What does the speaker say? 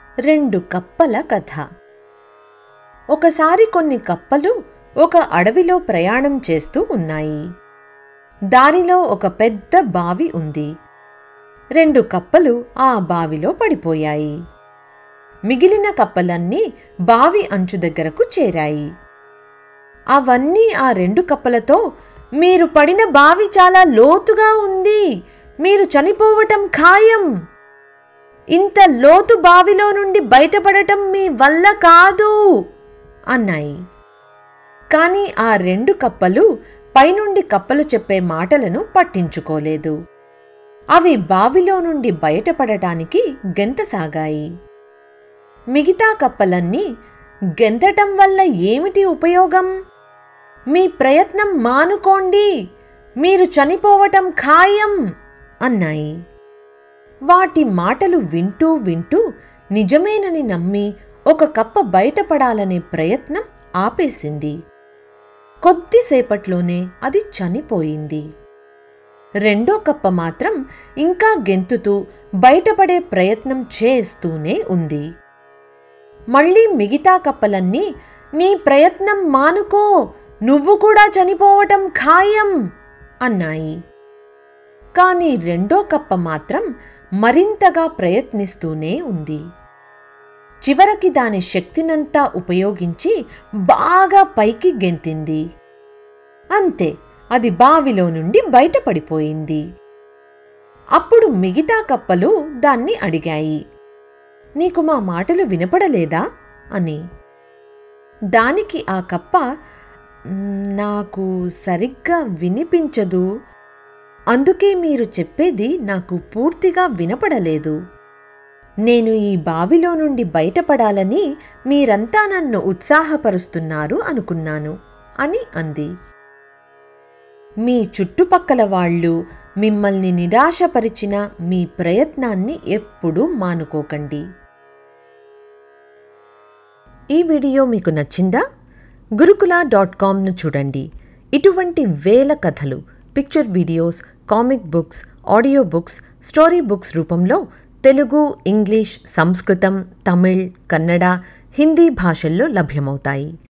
రెండు కప్పల కథ ఒకసారి కొన్ని కప్పలు ఒక అడవిలో ప్రయాణం చేస్తూ ఉన్నాయి దారిలో ఒక పెద్ద బావి ఉంది రెండు కప్పలు ఆ బావిలో పడిపోయాయి మిగిలిన కప్పలన్నీ బావి అంచు దగ్గరకు చేరాయి అవన్నీ ఆ రెండు కప్పలతో మీరు పడిన బావి చాలా లోతుగా ఉంది మీరు చనిపోవటం ఖాయం ఇంత లోతు బావిలో నుండి బయటపడటం మీ వల్ల కాదు అన్నాయి కాని ఆ రెండు కప్పలు పైనుండి కప్పలు చెప్పే మాటలను పట్టించుకోలేదు అవి బావిలో నుండి బయటపడటానికి గెంతసాగాయి మిగతా కప్పలన్నీ గెంతటం వల్ల ఏమిటి ఉపయోగం మీ ప్రయత్నం మానుకోండి మీరు చనిపోవటం ఖాయం అన్నాయి వాటి మాటలు వింటూ వింటూ నిజమేనని నమ్మి ఒక కప్ప బయటపడాలనే ప్రయత్నం ఆపేసింది కొద్దిసేపట్లోనే అది చనిపోయింది రెండో కప్ప మాత్రం ఇంకా గెంతుతూ బయటపడే ప్రయత్నం చేస్తూనే ఉంది మళ్ళీ మిగతా కప్పలన్నీ నీ ప్రయత్నం మానుకో నువ్వు కూడా చనిపోవటం ఖాయం అన్నాయి కాని రెండో కప్ప మాత్రం మరింతగా ప్రయత్నిస్తూనే ఉంది చివరికి దాని శక్తినంతా ఉపయోగించి బాగా పైకి గెంతింది అంతే అది బావిలో నుండి బయటపడిపోయింది అప్పుడు మిగతా కప్పలు దాన్ని అడిగాయి నీకు మా మాటలు వినపడలేదా అని దానికి ఆ కప్ప నాకు సరిగ్గా వినిపించదు అందుకే మీరు చెప్పేది నాకు పూర్తిగా వినపడలేదు నేను ఈ బావిలో నుండి బయటపడాలని మీరంతా నన్ను ఉత్సాహపరుస్తున్నారు అనుకున్నాను అని అంది మీ చుట్టుపక్కల వాళ్ళు మిమ్మల్ని నిరాశపరిచిన మీ ప్రయత్నాన్ని ఎప్పుడూ మానుకోకండి ఈ వీడియో మీకు నచ్చిందా గురుకుల డాట్ కామ్ను చూడండి ఇటువంటి వేల కథలు picture videos comic books audio books story books రూపంలో తెలుగు ఇంగ్లీష్ సంస్కృతం తమిళ్ కన్నడ హిందీ భాషల్లో లభ్యమవుతాయి